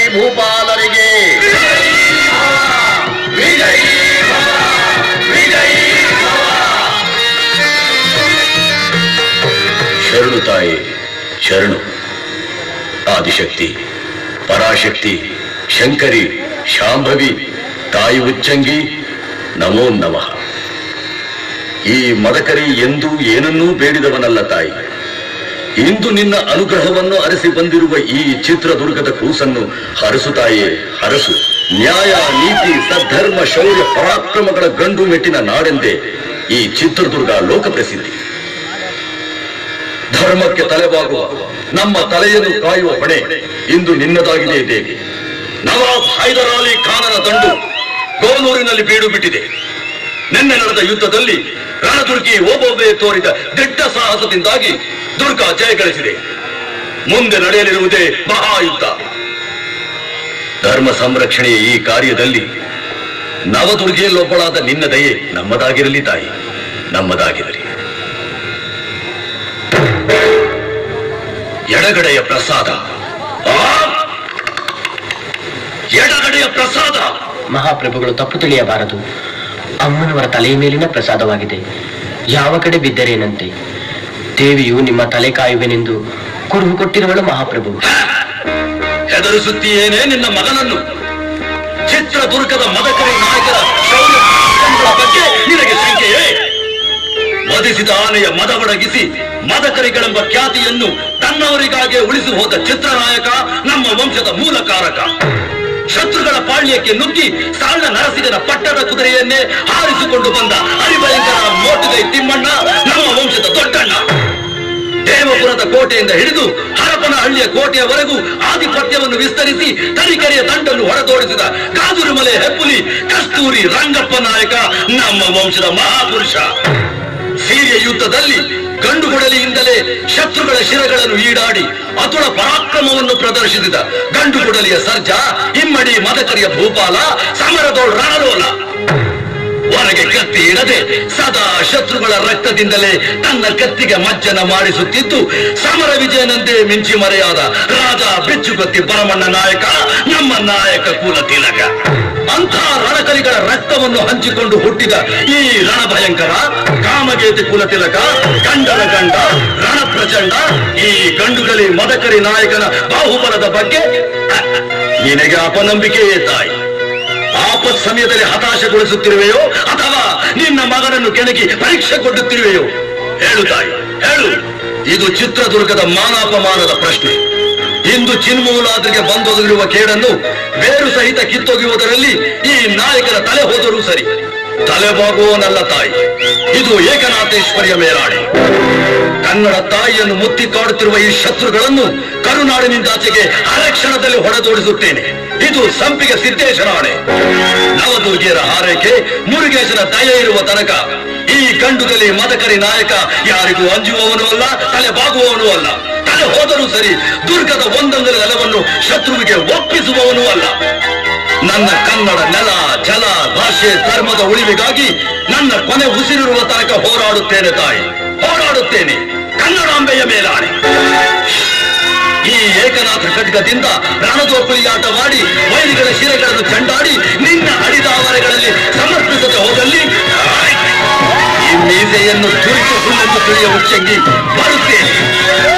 ಭೂಪಾಲರಿಗೆ ಶರಣು ತಾಯಿ ಶರಣು ಆದಿಶಕ್ತಿ ಪರಾಶಕ್ತಿ ಶಂಕರಿ ಶಾಂಭವಿ ತಾಯಿ ಉಚ್ಚಂಗಿ ನಮೋ ನಮಃ ಈ ಮದಕರಿ ಎಂದೂ ಏನನ್ನೂ ಬೇಡಿದವನಲ್ಲ ತಾಯಿ ಇಂದು ನಿನ್ನ ಅನುಗ್ರಹವನ್ನು ಅರಸಿ ಬಂದಿರುವ ಈ ಚಿತ್ರದುರ್ಗದ ಕೂಸನ್ನು ಹರಸು ತಾಯೇ ಹರಸು ನ್ಯಾಯ ನೀತಿ ಸದ್ಧರ್ಮ ಶೌರ್ಯ ಪರಾಕ್ರಮಗಳ ಗಂಡು ಮೆಟ್ಟಿನ ನಾಡೆಂದೇ ಈ ಚಿತ್ರದುರ್ಗ ಲೋಕಪ್ರಸಿದ್ಧಿ ಧರ್ಮಕ್ಕೆ ತಲೆಬಾಗುವ ನಮ್ಮ ತಲೆಯನ್ನು ಕಾಯುವ ಹೊಣೆ ಇಂದು ನಿನ್ನದಾಗಿದೆ ದೇವಿ ನವಾಬ್ ಹೈದರ್ ಅಲಿ ಖಾನನ ದಂಡು ಗೋನೂರಿನಲ್ಲಿ ಬೀಡು ಬಿಟ್ಟಿದೆ ನಿನ್ನೆ ನಡೆದ ಯುದ್ಧದಲ್ಲಿ ರಣದುರ್ಗಿ ಓಬವ್ವೆ ತೋರಿದ ದಿಟ್ಟ ಸಾಹಸದಿಂದಾಗಿ ದುರ್ಗ ಜಯ ಗಳಿಸಿದೆ ಮುಂದೆ ನಡೆಯಲಿರುವುದೇ ಮಹಾಯುದ್ಧ ಧರ್ಮ ಸಂರಕ್ಷಣೆಯ ಈ ಕಾರ್ಯದಲ್ಲಿ ನವದುರ್ಗಿಯಲ್ಲೊಬ್ಬಳಾದ ನಿನ್ನ ದಯೆ ನಮ್ಮದಾಗಿರಲಿ ತಾಯಿ ನಮ್ಮದಾಗಿರಲಿ ಎಡಗಡೆಯ ಪ್ರಸಾದ ಆ! ಎಡಗಡೆಯ ಪ್ರಸಾದ ಮಹಾಪ್ರಭುಗಳು ತಪ್ಪು ತಿಳಿಯಬಾರದು ಅಮ್ಮನವರ ತಲೆಯ ಮೇಲಿನ ಪ್ರಸಾದವಾಗಿದೆ ಯಾವ ಕಡೆ ಬಿದ್ದರೇನಂತೆ ದೇವಿಯು ನಿಮ್ಮ ತಲೆ ಕಾಯುವೆನೆಂದು ಕುರುಹು ಕೊಟ್ಟಿರುವಳು ಮಹಾಪ್ರಭು ಹೆದರಿಸುತ್ತೀಯೇನೆ ನಿನ್ನ ಮಗನನ್ನು ಚಿತ್ರದುರ್ಗದ ಮದಕರಿ ನಾಯಕರ ಶೌರ್ಯ ಪರಾಕ್ರಮಗಳ ಬಗ್ಗೆ ನಿನಗೆ ಶಂಕೆಯೇ ವಧಿಸಿದ ಆನೆಯ ಮದವಡಗಿಸಿ ಮದಕರಿಗಳೆಂಬ ಖ್ಯಾತಿಯನ್ನು ತನ್ನವರಿಗಾಗೆ ಉಳಿಸಿ ಹೋದ ಚಿತ್ರನಾಯಕ ನಮ್ಮ ವಂಶದ ಮೂಲಕಾರಕ ಶತ್ರುಗಳ ಪಾಳ್ಯಕ್ಕೆ ನುಗ್ಗಿ ಸಾಲ ನರಸಿಗನ ಪಟ್ಟದ ಕುದುರೆಯನ್ನೇ ಹಾರಿಸಿಕೊಂಡು ಬಂದ ಹರಿಭಯಂಕರ ಮೋಟುಗೈ ತಿಮ್ಮಣ್ಣ ನಮ್ಮ ವಂಶದ ದೊಡ್ಡಣ್ಣ ದೇವಪುರದ ಕೋಟೆಯಿಂದ ಹಿಡಿದು ಹರಪನಹಳ್ಳಿಯ ಕೋಟೆಯವರೆಗೂ ಆಧಿಪತ್ಯವನ್ನು ವಿಸ್ತರಿಸಿ ತರೀಕೆರೆಯ ದಂಡನ್ನು ಹೊರತೋಡಿಸಿದ ಕಾದುರುಮಲೆ ಹೆಪ್ಪುಲಿ ಕಸ್ತೂರಿ ರಂಗಪ್ಪ ನಾಯಕ ನಮ್ಮ ವಂಶದ ಮಹಾಪುರುಷ ಸೀರಿಯ ಯುದ್ಧದಲ್ಲಿ ಗಂಡುಗುಡಲಿಯಿಂದಲೇ ಶತ್ರುಗಳ ಶಿರಗಳನ್ನು ಈಡಾಡಿ ಅತುಳ ಪರಾಕ್ರಮವನ್ನು ಪ್ರದರ್ಶಿಸಿದ ಗಂಡುಗುಡಲಿಯ ಸರ್ಜಾ ಇಮ್ಮಡಿ ಮದಕರಿಯ ಭೂಪಾಲ ಸಮರದೋಳ್ ರಣಲೋಲ ಹೊರಗೆ ಕತ್ತಿ ಇಡದೆ ಸದಾ ಶತ್ರುಗಳ ರಕ್ತದಿಂದಲೇ ತನ್ನ ಕತ್ತಿಗೆ ಮಜ್ಜನ ಮಾಡಿಸುತ್ತಿದ್ದು ಸಮರ ವಿಜಯನಂತೆ ಮಿಂಚಿ ಮರೆಯಾದ ರಾಜ ಬಿಚ್ಚುಗತ್ತಿ ಬರಮಣ್ಣ ನಾಯಕ ನಮ್ಮ ನಾಯಕ ಕುಲ ತಿಲಕ ಅಂಥ ರಣಕರಿಗಳ ರಕ್ತವನ್ನು ಹಂಚಿಕೊಂಡು ಹುಟ್ಟಿದ ಈ ರಣಭಯಂಕರ ಕಾಮಗೇತಿ ಕುಲ ತಿಲಕ ಗಂಡನ ಗಂಡ ರಣ ಪ್ರಚಂಡ ಈ ಗಂಡುಗಲಿ ಮದಕರಿ ನಾಯಕನ ಬಾಹುಬಲದ ಬಗ್ಗೆ ಅಹ್, ನಿನಗೆ ಅಪನಂಬಿಕೆಯೇ ತಾಯಿ ಆಪತ್ ಸಮಯದಲ್ಲಿ ಹತಾಶಗೊಳಿಸುತ್ತಿರುವೆಯೋ ಅಥವಾ ನಿನ್ನ ಮಗನನ್ನು ಕೆಣಕಿ ಪರೀಕ್ಷೆ ಕೊಡುತ್ತಿರುವೆಯೋ ಹೇಳು ತಾಯಿ ಹೇಳು ಇದು ಚಿತ್ರದುರ್ಗದ ಮಾನಾಪಮಾನದ ಪ್ರಶ್ನೆ ಇಂದು ಚಿನ್ಮೂಲಾದ್ರಿಗೆ ಬಂದೊದಗಿರುವ ಕೇಡನ್ನು ಬೇರು ಸಹಿತ ಕಿತ್ತೊಗೆಯುವುದರಲ್ಲಿ ಈ ನಾಯಕನ ತಲೆ ಹೋದರೂ ಸರಿ ತಲೆಬಾಗುವನಲ್ಲ ತಾಯಿ ಇದು ಏಕನಾಥೇಶ್ವರಿಯ ಮೇಲಾಣೆ ಕನ್ನಡ ತಾಯಿಯನ್ನು ಮುತ್ತಿ ಕಾಡುತ್ತಿರುವ ಈ ಶತ್ರುಗಳನ್ನು ಕರುನಾಡಿನಿಂದಾಚೆಗೆ ಅರಕ್ಷಣದಲ್ಲಿ ಹೊಡೆದೋಡಿಸುತ್ತೇನೆ ಇದು ಸಂಪಿಗೆ ಸಿದ್ದೇಶನ ಆಣೆ ನವದುರ್ಗಿಯರ ಹಾರೈಕೆ ಮುರುಗೇಶನ ದಯ ಇರುವ ತನಕ ಈ ಗಂಡುಗಲಿ ಮದಕರಿ ನಾಯಕ ಯಾರಿಗೂ ಅಂಜುವವನು ಅಲ್ಲ ತಲೆ ಬಾಗುವವನು ಅಲ್ಲ ತಲೆ ಹೋದರೂ ಸರಿ ದುರ್ಗದ ಒಂದೊಂದರ ನೆಲವನ್ನು ಶತ್ರುವಿಗೆ ಒಪ್ಪಿಸುವವನೂ ಅಲ್ಲ ನನ್ನ ಕನ್ನಡ ನೆಲ ಜಲ ಭಾಷೆ ಧರ್ಮದ ಉಳಿವಿಗಾಗಿ ನನ್ನ ಕೊನೆ ಉಸಿರಿರುವ ತನಕ ಹೋರಾಡುತ್ತೇನೆ ತಾಯಿ ಹೋರಾಡುತ್ತೇನೆ ಕನ್ನಡಾಂಬೆಯ ಮೇಲಾಣೆ ಈ ಏಕನಾಥ ಖಡ್ಗದಿಂದ ರಣದೋಪುಲಿಯಾಟವಾಡಿ ವೈರಿಗಳ ಶಿರೆಗಳನ್ನು ಚಂಡಾಡಿ ನಿನ್ನ ಅಡಿದಾವರೆಗಳಲ್ಲಿ ಸಮರ್ಪಿಸದೆ ಹೋದಲ್ಲಿ ಆಯ್, ಈ ಮೀಸೆಯನ್ನು ತುರಿತು ಹುಲ್ಲೆಂದು ತಿಳಿಯ ಉಚ್ಚಂಗಿ ಬರುತ್ತೇನೆ